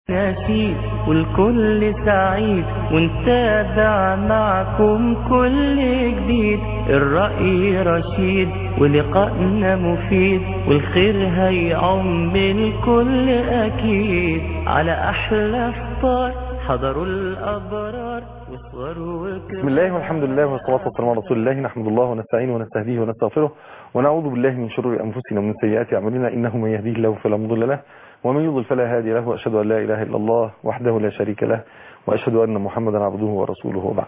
نشيد والكل سعيد ونتابع معكم كل جديد الرأي رشيد ولقائنا مفيد والخير هيعم الكل أكيد على أحلى فطار حضروا الأبرار وصوروا بسم الله والحمد لله والصلاة والسلام على رسول الله نحمد الله ونستعينه ونستهديه ونستغفره ونعوذ بالله من شرور أنفسنا ومن سيئات أعمالنا إنه من يهديه الله فلا مضل له ومن يضل فلا هادي له وأشهد أن لا إله إلا الله وحده لا شريك له وأشهد أن محمدا عبده ورسوله وبعد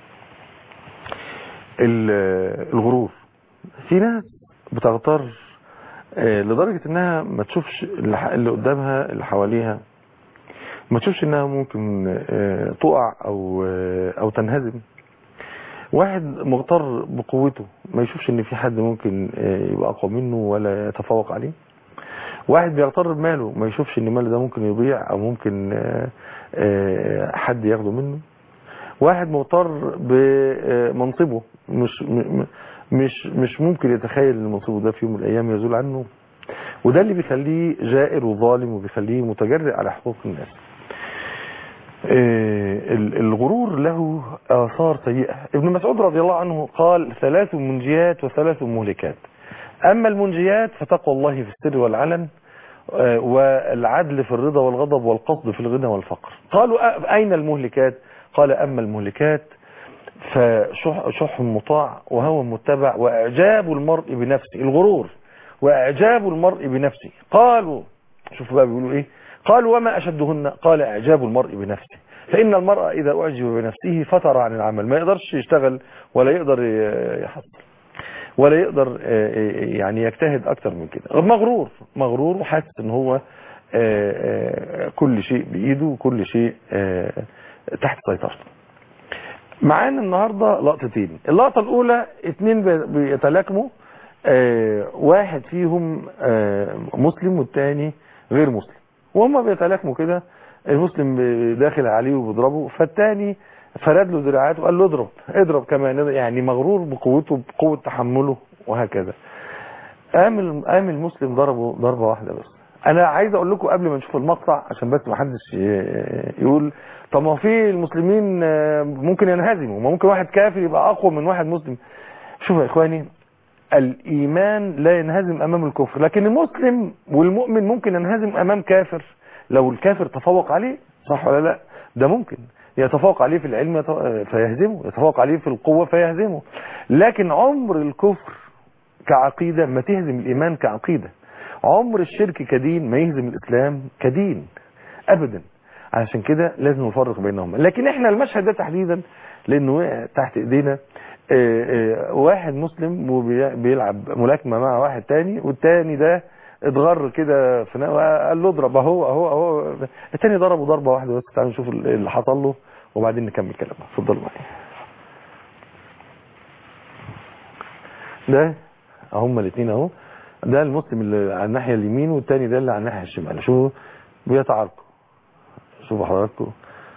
الغرور في ناس بتغتر لدرجة انها ما تشوفش اللي قدامها اللي حواليها ما تشوفش انها ممكن تقع او او تنهزم واحد مغتر بقوته ما يشوفش ان في حد ممكن يبقى اقوى منه ولا يتفوق عليه واحد بيغتر بماله ما يشوفش ان ماله ده ممكن يضيع او ممكن حد ياخده منه واحد مغتر بمنصبه مش مش مش ممكن يتخيل ان منصبه ده في يوم من الايام يزول عنه وده اللي بيخليه جائر وظالم وبيخليه متجرئ على حقوق الناس الغرور له آثار سيئة ابن مسعود رضي الله عنه قال ثلاث منجيات وثلاث مهلكات أما المنجيات فتقوى الله في السر والعلن والعدل في الرضا والغضب والقصد في الغنى والفقر قالوا أين المهلكات قال أما المهلكات فشح مطاع وهوى متبع وإعجاب المرء بنفسه الغرور وإعجاب المرء بنفسه قالوا شوفوا بقى بيقولوا إيه قالوا وما أشدهن قال إعجاب المرء بنفسه فإن المرء إذا أعجب بنفسه فتر عن العمل ما يقدرش يشتغل ولا يقدر يحصل ولا يقدر يعني يجتهد أكتر من كده مغرور مغرور وحاسس ان هو كل شيء بإيده وكل شيء تحت سيطرته معانا النهاردة لقطتين اللقطة الأولى اتنين بيتلاكموا واحد فيهم مسلم والتاني غير مسلم وهم بيتلاكموا كده المسلم داخل عليه وبيضربه فالتاني فرد له دراعاته وقال له اضرب اضرب كمان يعني مغرور بقوته بقوة تحمله وهكذا قام قام المسلم ضربه ضربة واحدة بس انا عايز اقول لكم قبل ما نشوف المقطع عشان بس ما حدش يقول طب ما في المسلمين ممكن ينهزموا ما ممكن واحد كافر يبقى اقوى من واحد مسلم شوفوا يا اخواني الايمان لا ينهزم امام الكفر لكن المسلم والمؤمن ممكن ينهزم امام كافر لو الكافر تفوق عليه صح ولا لا ده ممكن يتفوق عليه في العلم فيهزمه يتفوق عليه في القوة فيهزمه لكن عمر الكفر كعقيدة ما تهزم الإيمان كعقيدة عمر الشرك كدين ما يهزم الإسلام كدين أبدا عشان كده لازم نفرق بينهم لكن احنا المشهد ده تحديدا لأنه وقع تحت إيدينا واحد مسلم وبيلعب ملاكمة مع واحد تاني والتاني ده اتغر كده في قال له اضرب اهو اهو اهو التاني ضربه ضربه واحده بس تعالوا نشوف اللي حصل له وبعدين نكمل كلامنا اتفضلوا معايا ده هما الاثنين اهو ده المسلم اللي على الناحيه اليمين والتاني ده اللي على الناحيه الشمال شوفوا بيتعاركوا شوفوا حضراتكم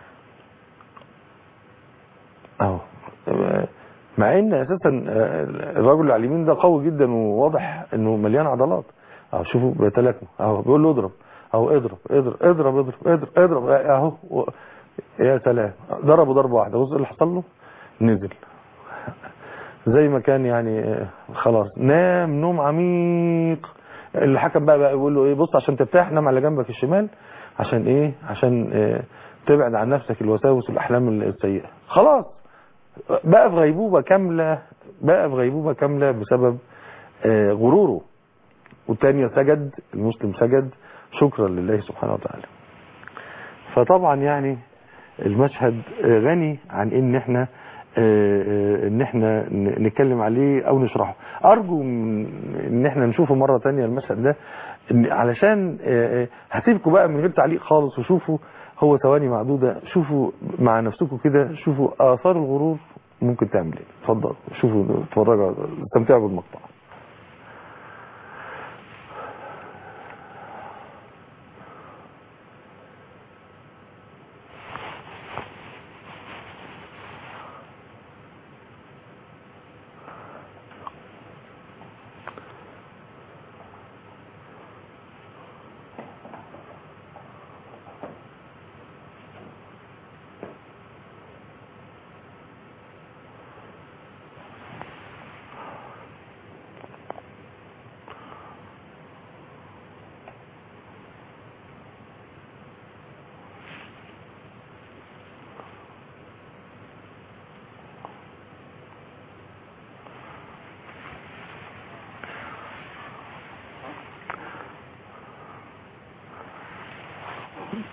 اهو مع ان اساسا الراجل اللي على اليمين ده قوي جدا وواضح انه مليان عضلات اهو شوفوا بيتلاكموا اهو بيقول له اضرب اهو اضرب اضرب اضرب اضرب اضرب اضرب اهو يا سلام ضربه ضربه واحده بص اللي حصل له نزل زي ما كان يعني خلاص نام نوم عميق الحكم بقى بقى يقول له ايه بص عشان ترتاح نام على جنبك الشمال عشان ايه عشان إيه تبعد عن نفسك الوساوس والاحلام السيئه خلاص بقى في غيبوبه كامله بقى في غيبوبه كامله بسبب آه غروره والتانية سجد المسلم سجد شكرا لله سبحانه وتعالى فطبعا يعني المشهد غني عن ان احنا ان احنا نتكلم عليه او نشرحه ارجو ان احنا نشوفه مرة تانية المشهد ده علشان هسيبكم بقى من غير تعليق خالص وشوفوا هو ثواني معدودة شوفوا مع نفسكم كده شوفوا اثار الغرور ممكن تعمل ايه اتفضل شوفوا اتفرجوا استمتعوا بالمقطع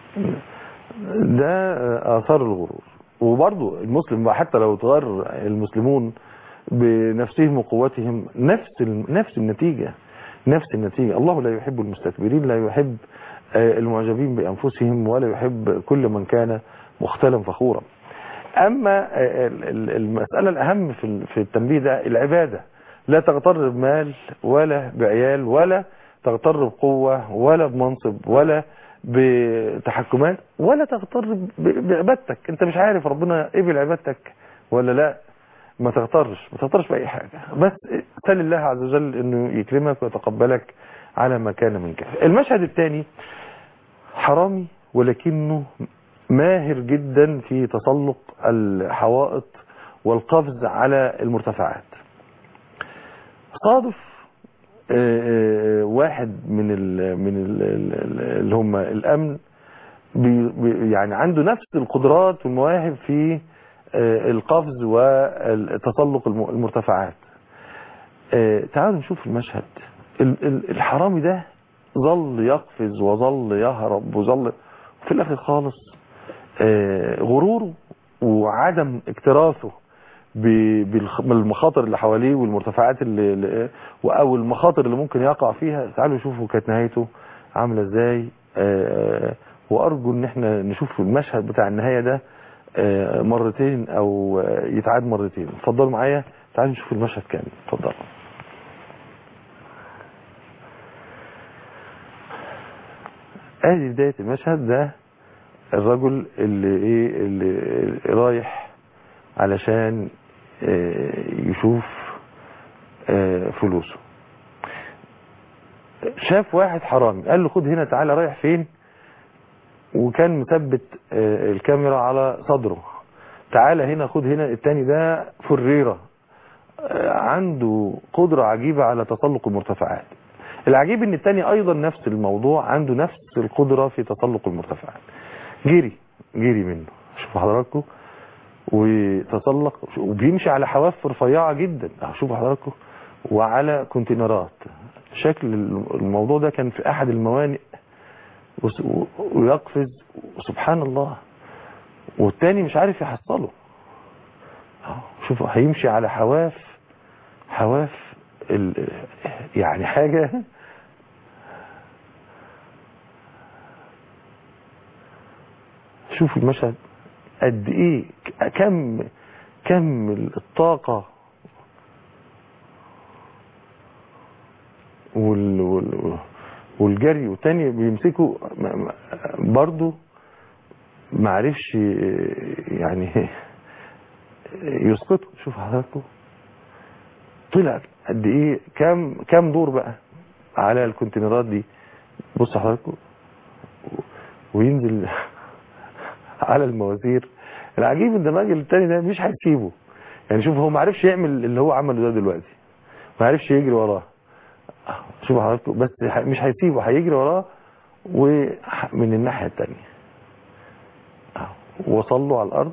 ده آثار الغرور وبرضه المسلم حتى لو تغير المسلمون بنفسهم وقوتهم نفس نفس النتيجة نفس النتيجة الله لا يحب المستكبرين لا يحب المعجبين بأنفسهم ولا يحب كل من كان مختلا فخورا أما المسألة الأهم في التنبيه ده العبادة لا تغتر بمال ولا بعيال ولا تغتر بقوة ولا بمنصب ولا بتحكمات ولا تغتر بعبادتك انت مش عارف ربنا قبل عبادتك ولا لا ما تغترش ما تغترش بأي حاجة بس سل الله عز وجل انه يكرمك ويتقبلك على ما كان منك المشهد الثاني حرامي ولكنه ماهر جدا في تسلق الحوائط والقفز على المرتفعات صادف واحد من ال من ال اللي هم الامن بي يعني عنده نفس القدرات والمواهب في القفز وتسلق المرتفعات تعالوا نشوف المشهد الحرامي ده ظل يقفز وظل يهرب وظل في الاخر خالص غروره وعدم اكتراثه بالمخاطر اللي حواليه والمرتفعات اللي او المخاطر اللي ممكن يقع فيها تعالوا شوفوا كانت نهايته عامله ازاي وارجو ان احنا نشوف المشهد بتاع النهايه ده مرتين او يتعاد مرتين اتفضلوا معايا تعالوا نشوف المشهد كامل اتفضلوا ادي بدايه المشهد ده الرجل اللي ايه اللي رايح علشان يشوف فلوسه شاف واحد حرامي قال له خد هنا تعالى رايح فين وكان مثبت الكاميرا على صدره تعالى هنا خد هنا التاني ده فريرة عنده قدرة عجيبة على تسلق المرتفعات العجيب ان التاني ايضا نفس الموضوع عنده نفس القدرة في تسلق المرتفعات جري جري منه شوفوا حضراتكم وتسلق وبيمشي على حواف رفيعة جدا شوفوا حضراتكم وعلى كونتينرات شكل الموضوع ده كان في احد الموانئ ويقفز سبحان الله والتاني مش عارف يحصله شوفوا هيمشي على حواف حواف يعني حاجة شوفوا المشهد قد ايه كم كم الطاقة وال وال والجري والتاني بيمسكوا برضو معرفش يعني يسقطه شوف حضراتكم طلع قد ايه كام كام دور بقى على الكونتينرات دي بص حضراتكم وينزل على المواسير العجيب ان الراجل التاني ده مش هيسيبه يعني شوف هو ما عرفش يعمل اللي هو عمله ده دلوقتي ما عرفش يجري وراه شوف حضراتكم بس مش هيسيبه هيجري وراه ومن الناحية التانية وصل له على الارض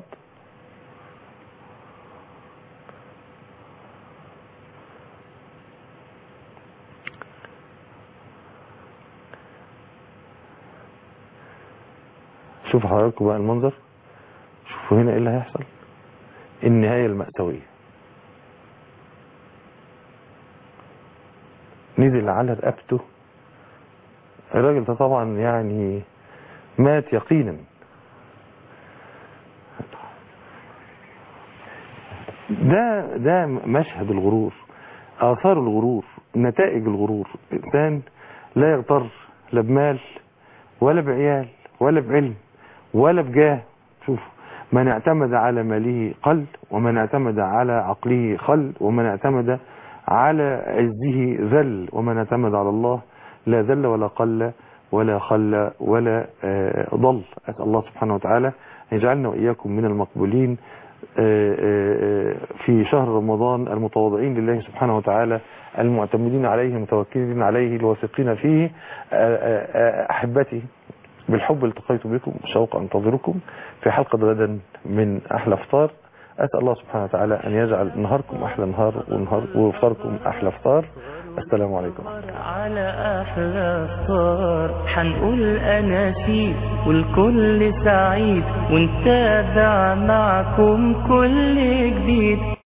شوفوا حضراتكم بقى المنظر شوفوا هنا ايه اللي هيحصل النهاية المأساوية نزل على رقبته الراجل ده طبعا يعني مات يقينا ده ده مشهد الغرور آثار الغرور نتائج الغرور إنسان لا يغتر لا بمال ولا بعيال ولا بعلم ولا بجاه شوف من اعتمد على ماله قل ومن اعتمد على عقله خل ومن اعتمد على عزه ذل ومن اعتمد على الله لا ذل ولا قل ولا خل ولا ضل أسأل الله سبحانه وتعالى أن يجعلنا وإياكم من المقبولين في شهر رمضان المتواضعين لله سبحانه وتعالى المعتمدين عليه المتوكلين عليه الواثقين فيه أحبتي بالحب التقيت بكم شوق أنتظركم في حلقة غدا من أحلى افطار أسأل الله سبحانه وتعالى أن يجعل نهاركم أحلى نهار ونهار وفطاركم أحلى فطار السلام عليكم على أحلى صار حنقول أناشيد والكل سعيد ونتابع معكم كل جديد